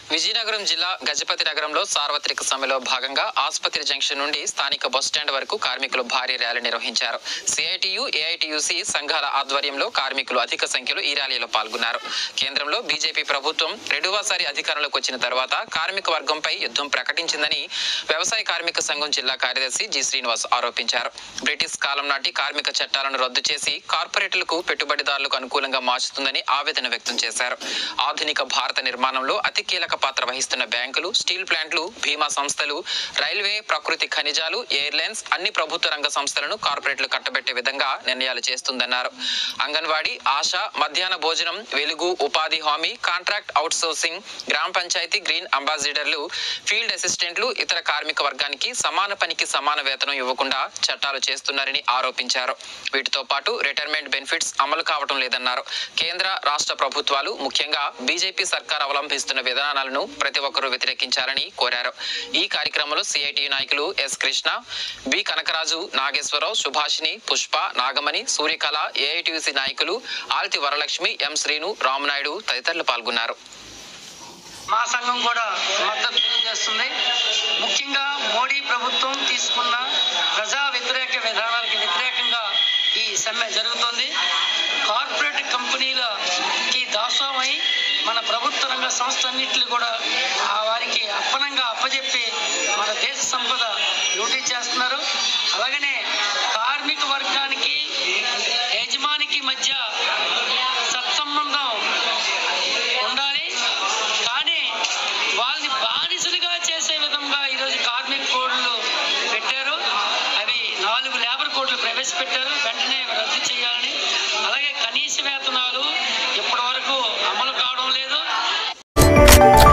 విజయనగరం జిల్లా గజపతి నగరంలో సార్వత్రిక సమ్మెలో భాగంగా ఆసుపత్రి జంక్షన్ నుండి స్థానిక బస్టాండ్ వరకు కార్మికులు భారీ ర్యాలీ నిర్వహించారు సిఐటియు ఏఐటియుసి సంఘాల ఆధ్వర్యంలో కార్మికులు అధిక సంఖ్యలో ఈ ర్యాలీలో పాల్గొన్నారు కేంద్రంలో బీజేపీ ప్రభుత్వం రెండవసారి అధికారంలోకి వచ్చిన తర్వాత కార్మిక వర్గంపై యుద్ధం ప్రకటించిందని వ్యవసాయ కార్మిక సంఘం జిల్లా కార్యదర్శి జి శ్రీనివాస్ ఆరోపించారు బ్రిటిష్ కాలం నాటి కార్మిక చట్టాలను రద్దు చేసి కార్పొరేట్లకు పెట్టుబడిదారులకు అనుకూలంగా మార్చుతుందని ఆవేదన వ్యక్తం చేశారు ఆధునిక భారత నిర్మాణంలో అతి కీలక పాత్ర వహిస్తున్న బ్యాంకులు స్టీల్ ప్లాంట్లు బీమా సంస్థలు రైల్వే ప్రకృతి ఖనిజాలు ఎయిర్లైన్స్ అన్ని ప్రభుత్వ రంగ సంస్థలను కార్పొరేట్లు కట్టబెట్టే విధంగా నిర్ణయాలు చేస్తుందన్నారు అంగన్వాడీ ఆశ మధ్యాహ్న భోజనం వెలుగు ఉపాధి హామీ కాంట్రాక్ట్ అవుట్సోర్సింగ్ గ్రామ పంచాయతీ గ్రీన్ అంబాసిడర్లు ఫీల్డ్ అసిస్టెంట్లు ఇతర కార్మిక వర్గానికి సమాన పనికి సమాన వేతనం ఇవ్వకుండా చట్టాలు చేస్తున్నారని ఆరోపించారు వీటితో పాటు రిటైర్మెంట్ బెనిఫిట్స్ అమలు కావటం లేదన్నారు కేంద్ర రాష్ట్ర ప్రభుత్వాలు ముఖ్యంగా బీజేపీ సర్కార్ అవలంబిస్తున్న విధానాలను ప్రతి ఒక్కరూ వ్యతిరేకించాలని కోరారు ఈ కార్యక్రమంలో సిఐటి నాయకులు S Krishna B Kanakaraju Nageswararao Subhashini Pushpa Nagamani Suryakala AITUC నాయకులు ఆల్తి వరలక్ష్మి ఎం శ్రీను రామనాయుడు తదితరులు పాల్గొన్నారు మా సంఘం కూడా మద్దతు తెలియజేస్తుంది ముఖ్యంగా మోడీ ప్రభుత్వం తీసుకున్న ప్రజా వ్యతిరేక విధానాలకు వ్యతిరేకంగా ఈ సమ్మె జరుగుతోంది కార్పొరేట్ కంపెనీలకి దాసోమై మన ప్రభుత్వ రంగ సంస్థలన్నింటినీ కూడా ఆ వారికి అప్పనంగా అప్పజెప్పి మన దేశ సంపద లూటీ చేస్తున్నారు అలాగనే కార్మిక వర్గానికి యజమానికి మధ్య సత్సంబంధం ఉండాలి కానీ వాళ్ళని బానిసలుగా చేసే విధంగా ఈరోజు కార్మిక కోడ్లు పెట్టారు అవి నాలుగు లేబర్ కోడ్లు ప్రవేశపెట్టారు వెంటనే అవి రద్దు చేయాలని అలాగే కనీస వేతనాలు ఇప్పటి వరకు అమలు కావడం లేదు